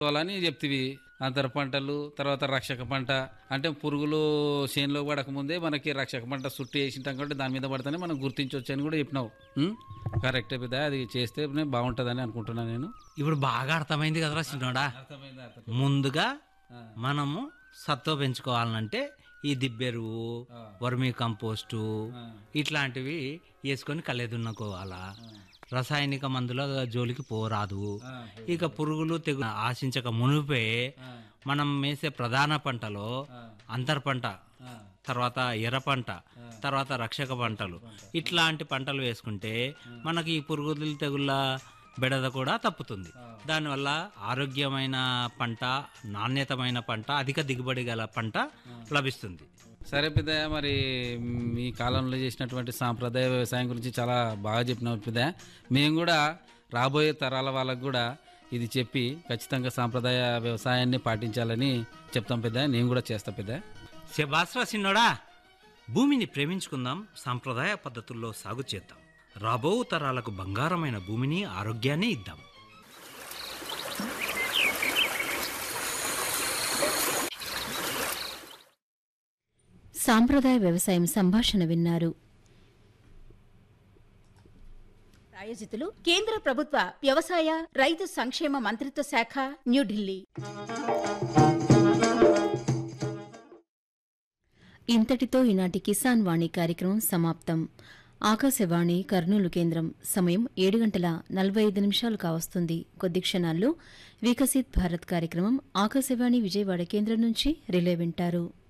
అని చెప్తివి అంతర పంటలు తర్వాత రక్షక పంట అంటే పురుగులు చేనులో పడక ముందే మనకి రక్షక పంట చుట్టూ వేసింటాం కాబట్టి దాని మీద పడితేనే మనం గుర్తించవచ్చు అని కూడా చెప్పినావు ఉం? కరెక్టే పెద్ద అది చేస్తే బాగుంటుందని అనుకుంటున్నాను నేను ఇప్పుడు బాగా అర్థమైంది కదరా చిన్నోడా ముందుగా మనము సత్వ పెంచుకోవాలంటే ఈ దిబ్బెరువు వర్మీ కంపోస్టు ఇట్లాంటివి వేసుకొని కళ్ళెదున్నుకోవాలా రసాయనిక మందుల జోలికి పోరాదు ఇక పురుగులు తెగు ఆశించక మునిపే మనం వేసే ప్రధాన పంటలో అంతర పంట తర్వాత ఎర్ర పంట తర్వాత రక్షక పంటలు ఇట్లాంటి పంటలు వేసుకుంటే మనకి ఈ పురుగులు తెగుళ్ళ బెడద కూడా తప్పుతుంది దానివల్ల ఆరోగ్యమైన పంట నాణ్యతమైన పంట అధిక దిగుబడి గల పంట లభిస్తుంది సరే పెద్దయ్య మరి మీ కాలంలో చేసినటువంటి సాంప్రదాయ వ్యవసాయం గురించి చాలా బాగా చెప్పినావు పెద్దయ్య మేము కూడా రాబోయే తరాల వాళ్ళకు కూడా ఇది చెప్పి ఖచ్చితంగా సాంప్రదాయ వ్యవసాయాన్ని పాటించాలని చెప్తాం పెద్ద నేను కూడా చేస్తా పెద్ద శబాస్రా సిన్నోడా భూమిని ప్రేమించుకుందాం సాంప్రదాయ పద్ధతుల్లో సాగు చేద్దాం రాబో తరాలకు బంగారమైన భూమిని ఆరోగ్యాన్ని ఇద్దాం సాంప్రదాయ వ్యవసాయం సంభాషణ విన్నారు ప్రాయోజితులు కేంద్ర ప్రభుత్వ వ్యవసాయ రైతు సంక్షేమ మంత్రిత్వ శాఖ న్యూఢిల్లీ ఇంతటితో ఈనాటి కిసాన్ వాణి కార్యక్రమం సమాప్తం ఆకాశవాణి కర్నూలు కేంద్రం సమయం ఏడు గంటల నలభై ఐదు నిమిషాలు కావస్తుంది కొద్ది క్షణాల్లో వికసిత్ భారత్ కార్యక్రమం ఆకాశవాణి విజయవాడ కేంద్రం నుంచి రిలే వింటారు